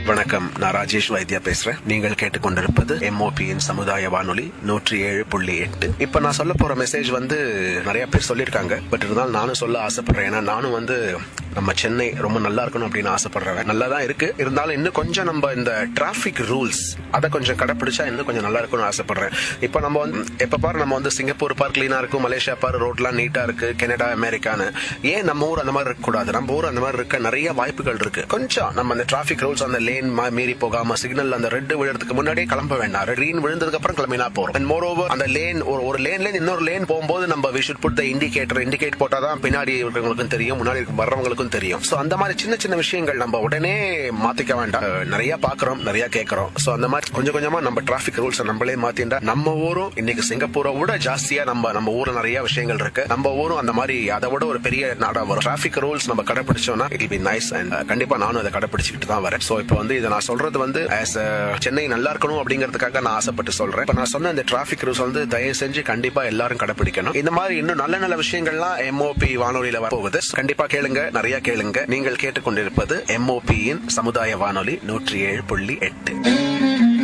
வணக்கம் நான் ராஜேஷ் வைத்தியா பேசுறேன் நீங்கள் கேட்டுக்கொண்டிருப்பது எம்ஓபியின் சமுதாய வானொலி நூற்றி ஏழு புள்ளி எட்டு இப்ப நான் சொல்ல போற மெசேஜ் வந்து நிறைய பேர் சொல்லியிருக்காங்க பட் இருந்தாலும் நானும் சொல்ல ஆசைப்படுறேன் ஏன்னா நானும் வந்து நம்ம சென்னை ரொம்ப நல்லா இருக்கணும் அப்படின்னு ஆசைப்படுறேன் நல்லா தான் இருக்கு இருந்தாலும் இன்னும் கொஞ்சம் நம்ம இந்த டிராபிக் ரூல்ஸ் அதை கொஞ்சம் கடைப்பிடிச்சா இன்னும் கொஞ்சம் நல்லா இருக்கும்னு ஆசைப்படுறேன் இப்போ நம்ம வந்து எப்ப பாரு நம்ம வந்து சிங்கப்பூர் பார்க் கிளீனா இருக்கும் மலேசியா பார் ரோட்லாம் நீட்டா இருக்கு கனடா அமெரிக்கான்னு ஏன் நம்ம ஊர் அந்த மாதிரி இருக்க கூடாது நம்ம ஊர் அந்த மாதிரி இருக்க நிறைய வாய்ப்புகள் இருக்கு கொஞ்சம் நம்ம அந்த டிராபிக் ரூல்ஸ் அந்த லேன் மீறி போகாம சிக்னல் அந்த ரெட் விழுறதுக்கு முன்னாடியே கிளம்ப வேண்டாம் கிரீன் விழுந்ததுக்கு அப்புறம் கிளம்பினா போறோம் அண்ட் மோர் ஓவர் அந்த லேன் ஒரு ஒரு லேன்ல இருந்து இன்னொரு லேன் போகும்போது நம்ம we should put the indicator indicate போட்டாதான் பின்னாடி இருக்கிறவங்களுக்கும் தெரியும் முன்னாடி இருக்க வர்றவங்களுக்கும் தெரியும் சோ அந்த மாதிரி சின்ன சின்ன விஷயங்கள் நம்ம உடனே மாத்திக்க வேண்டாம் அஹ் நிறைய பாக்குறோம் நிறைய கேட்கறோம் சோ அந்த மாதிரி கொஞ்சம் கொஞ்சமா நம்ம டிராபிக் ரூல்ஸ் நம்மளே மாத்திண்டா நம்ம ஊரும் இன்னைக்கு சிங்கப்பூரை விட ஜாஸ்தியா நம்ம நம்ம ஊர்ல நிறைய விஷயங்கள் இருக்கு நம்ம ஊரும் அந்த மாதிரி அதை விட ஒரு பெரிய நாடா வரும் டிராபிக் ரூல்ஸ் நம்ம கடைபிடிச்சோம்னா இட் பி நைஸ் அண்ட் கண்டிப்பா நானும் அதை கடைபிடிச்சிட்டு தான் வரேன் சோ இப்போ வந்து இதை நான் சொல்றது வந்து ஆஸ் சென்னை நல்லா இருக்கணும் அப்படிங்கிறதுக்காக நான் ஆசைப்பட்டு சொல்றேன் இப்ப நான் சொன்ன இந்த டிராபிக் ரூல்ஸ் வந்து தயவு செஞ்சு கண்டிப்பா எல்லாரும் கடைபிடிக்கணும் இந்த மாதிரி இன்னும் நல்ல நல்ல விஷயங்கள்லாம் எம்ஓபி வானொலியில வரப்போகுது கண்டிப்பா கேளுங்க நிறைய கேளுங்க நீங்கள் கேட்டுக்கொண்டிருப்பது எம்ஓபியின் சமுதாய வானொலி நூற்றி ஏழு புள்ளி எட்டு